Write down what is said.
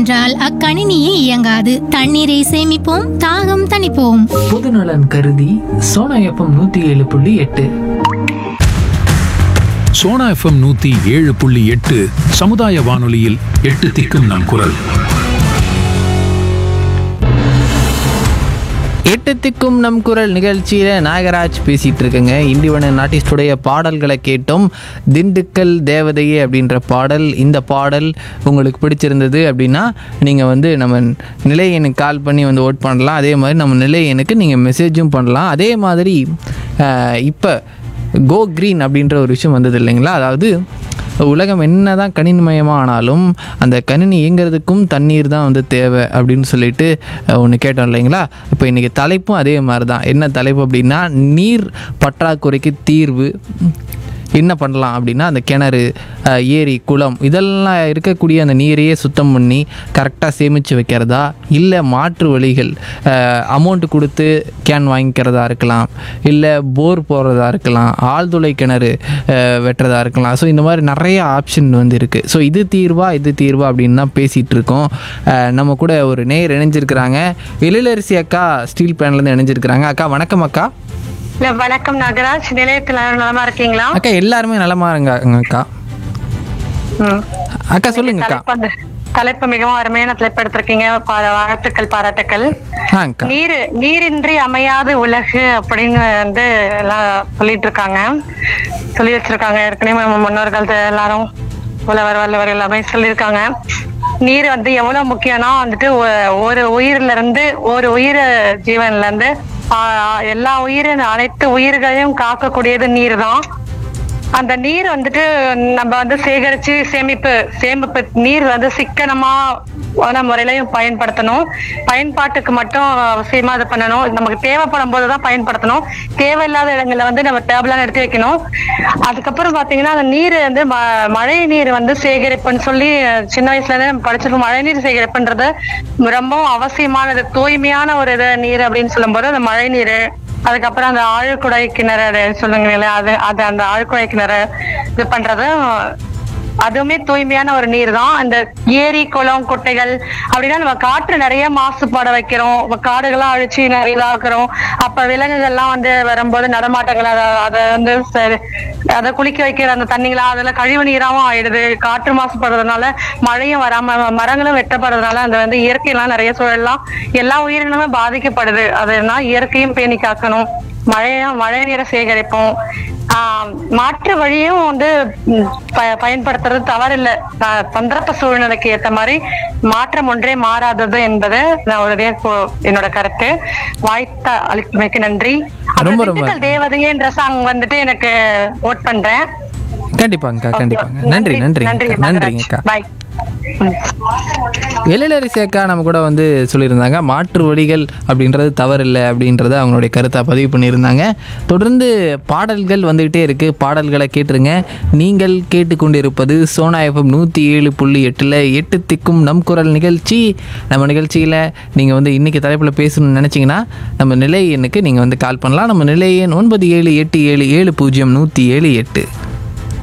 என்றால் அக்கணினியே இயங்காது தண்ணீரை சேமிப்போம் தாகம் தணிப்போம் பொதுநலன் கருதி சோனா எஃப்எம் நூத்தி ஏழு புள்ளி எட்டு சோனா எஃப்எம் நூத்தி ஏழு புள்ளி எட்டு சமுதாய வானொலியில் எட்டு திக்கும் நம் குரல் எட்டு திக்கும் நம் குரல் நிகழ்ச்சியில் நாகராஜ் பேசிகிட்டு இருக்கேங்க இண்டிவனன் ஆர்டிஸ்டுடைய பாடல்களை கேட்டோம் திண்டுக்கல் தேவதையே அப்படின்ற பாடல் இந்த பாடல் உங்களுக்கு பிடிச்சிருந்தது அப்படின்னா நீங்கள் வந்து நம்ம நிலையனுக்கு கால் பண்ணி வந்து ஓட் பண்ணலாம் அதே மாதிரி நம்ம நிலையனுக்கு நீங்கள் மெசேஜும் பண்ணலாம் அதே மாதிரி இப்போ கோ க்ரீன் அப்படின்ற ஒரு விஷயம் வந்தது இல்லைங்களா அதாவது உலகம் என்னதான் கணினிமயமாக ஆனாலும் அந்த கணினி இயங்குறதுக்கும் தண்ணீர் தான் வந்து தேவை அப்படின்னு சொல்லிட்டு ஒன்று கேட்டோம் இல்லைங்களா இப்போ இன்றைக்கி தலைப்பும் அதே மாதிரி தான் என்ன தலைப்பு அப்படின்னா நீர் பற்றாக்குறைக்கு தீர்வு என்ன பண்ணலாம் அப்படின்னா அந்த கிணறு அஹ், ஏரி குளம் இதெல்லாம் இருக்கக்கூடிய அந்த நீரையே சுத்தம் பண்ணி கரெக்டாக சேமித்து வைக்கிறதா இல்லை மாற்று வழிகள் அமௌண்ட் கொடுத்து கேன் வாங்கிக்கிறதா இருக்கலாம் இல்லை போர் போடுறதா இருக்கலாம் ஆழ்துளை கிணறு அஹ், வெட்டுறதா இருக்கலாம் ஸோ இந்த மாதிரி நிறைய ஆப்ஷன் வந்து இருக்குது ஸோ இது தீர்வா இது தீர்வா அப்படின்னு தான் பேசிகிட்டு இருக்கோம் அஹ், நம்ம கூட ஒரு நேர் இணைஞ்சிருக்கிறாங்க எழிலரசி அக்கா ஸ்டீல் பேனல்லேருந்து இணைஞ்சிருக்கிறாங்க அக்கா வணக்கம் அக்கா இல்ல வணக்கம் நாகராஜ் நிலையத்துல நலமா இருக்கீங்களா அக்கா எல்லாருமே நலமா இருங்க அக்கா ம். அக்கா சொல்லுங்க அக்கா தலைப்பு வந்து- தலைப்பு மிகவும் அருமையான தலைப்பு எடுத்திருக்கீங்க பா- வாழ்த்துக்கள் பாராட்டுக்கள் ஆ அக்கா நீர் நீரின்றி அமையாது உலகு அப்படின்னு வந்து எல்லாம் சொல்லிட்டு இருக்காங்க சொல்லி வச்சிருக்காங்க ஏற்கனவே நம்ம முன்னோர்கள் த- எல்லாரும் உழவர் வல்லவர் எல்லாமே சொல்லியிருக்காங்க நீர் வந்து எவ்வளவு முக்கியம்னா வந்துட்டு ஒ- ஒரு உயிர்ல இருந்து ஒரு உயிர் ஜீவன்ல இருந்து ஆஹ், எல்லா உயிரின் அனைத்து உயிர்களையும் காக்கக்கூடியது நீர் தான் அந்த நீர் வந்துட்டு நம்ம வந்து சேகரிச்சு சேமிப்பு சேமிப்பு நீர் வந்து சிக்கனமா ஆன முறையிலையும் பயன்படுத்தணும் பயன்பாட்டுக்கு மட்டும் அவசியமா இது பண்ணணும் நமக்கு தேவைப்படும் போதுதான் பயன்படுத்தணும் தேவையில்லாத இடங்கள்ல வந்து நம்ம டேபிளாக எடுத்து வைக்கணும் அதுக்கப்புறம் பாத்தீங்கன்னா அந்த நீர் வந்து ம- மழை நீர் வந்து சேகரிப்புன்னு சொல்லி சின்ன வயசுல இருந்தே நம்ம படிச்சிருக்கோம் மழை நீர் சேகரிப்புன்றது ரொம்பவும் அவசியமானது தூய்மையான ஒரு இது நீர் அப்படின்னு சொல்லும்போது அந்த மழை நீர் அதுக்கப்புறம் அந்த ஆழ்குடை கிணறு அது சொல்லுங்களேன் அது அது அந்த ஆழ்குடை கிணறு இது பண்றது அதுவுமே தூய்மையான ஒரு நீர் தான் அந்த ஏரி குளம் குட்டைகள் அப்படின்னா நம்ம காற்று நிறைய மாசுபாட வைக்கிறோம் இப்ப காடுகள்லாம் அழிச்சு நிறைய இதாக்குறோம் அப்ப விலங்குகள்லாம் வந்து வரும்போது நடமாட்டங்கள் அதை அதை வந்து சரி- அதை குளிக்க வைக்கிற அந்த தண்ணிங்களா அதெல்லாம் கழிவு நீராவும் ஆயிடுது காற்று மாசுபடுறதுனால மழையும் வராம மரங்களும் வெட்டப்படுறதுனால அந்த வந்து இயற்கையெல்லாம் நிறைய சூழல்லாம் எல்லா உயிரினமே பாதிக்கப்படுது அதெல்லாம் இயற்கையும் பேணி காக்கணும் மழையும் மழை நீரை சேகரிப்போம் ஆஹ் மாற்று வழியும் வந்து ம், ப- பயன்படுத்துறது தவறில்லை ஆஹ் சந்தர்ப்ப சூழ்நிலைக்கு ஏத்த மாதிரி மாற்றம் ஒன்றே மாறாதது என்பது நான் ஒரு கோ- என்னோட கருத்து வாய்த்த அளித்தமைக்கு நன்றி அப்புறம் ரொம்ப ரொம்ப- திண்டுக்கல் தேவதையேன்ற சாங் வந்துட்டு எனக்கு ஓட் பண்றேன் கண்டிப்பாங்கக்கா கண்டிப்பாங்க நன்றி நன்றி நன்றிங்க அக்கா பாய் எழிலரசி அக்கா நம்ம கூட வந்து சொல்லியிருந்தாங்க மாற்று வழிகள் அப்படின்றது தவறில்லை அப்படின்றத அவங்களுடைய கருத்தை பதிவு பண்ணியிருந்தாங்க தொடர்ந்து பாடல்கள் வந்துக்கிட்டே இருக்குது பாடல்களை கேட்டுருங்க நீங்கள் கேட்டுக்கொண்டிருப்பது சோனா எஃப்எம் நூற்றி ஏழு புள்ளி எட்டில் எட்டு திக்கும் நம் குரல் நிகழ்ச்சி நம்ம நிகழ்ச்சியில் நீங்கள் வந்து இன்றைக்கி தலைப்பில் பேசணும்னு நினச்சிங்கன்னா நம்ம நிலை எண்ணுக்கு நீங்கள் வந்து கால் பண்ணலாம் நம்ம நிலை எண் ஒன்பது ஏழு எட்டு ஏழு ஏழு பூஜ்ஜியம் நூற்றி ஏழு எட்டு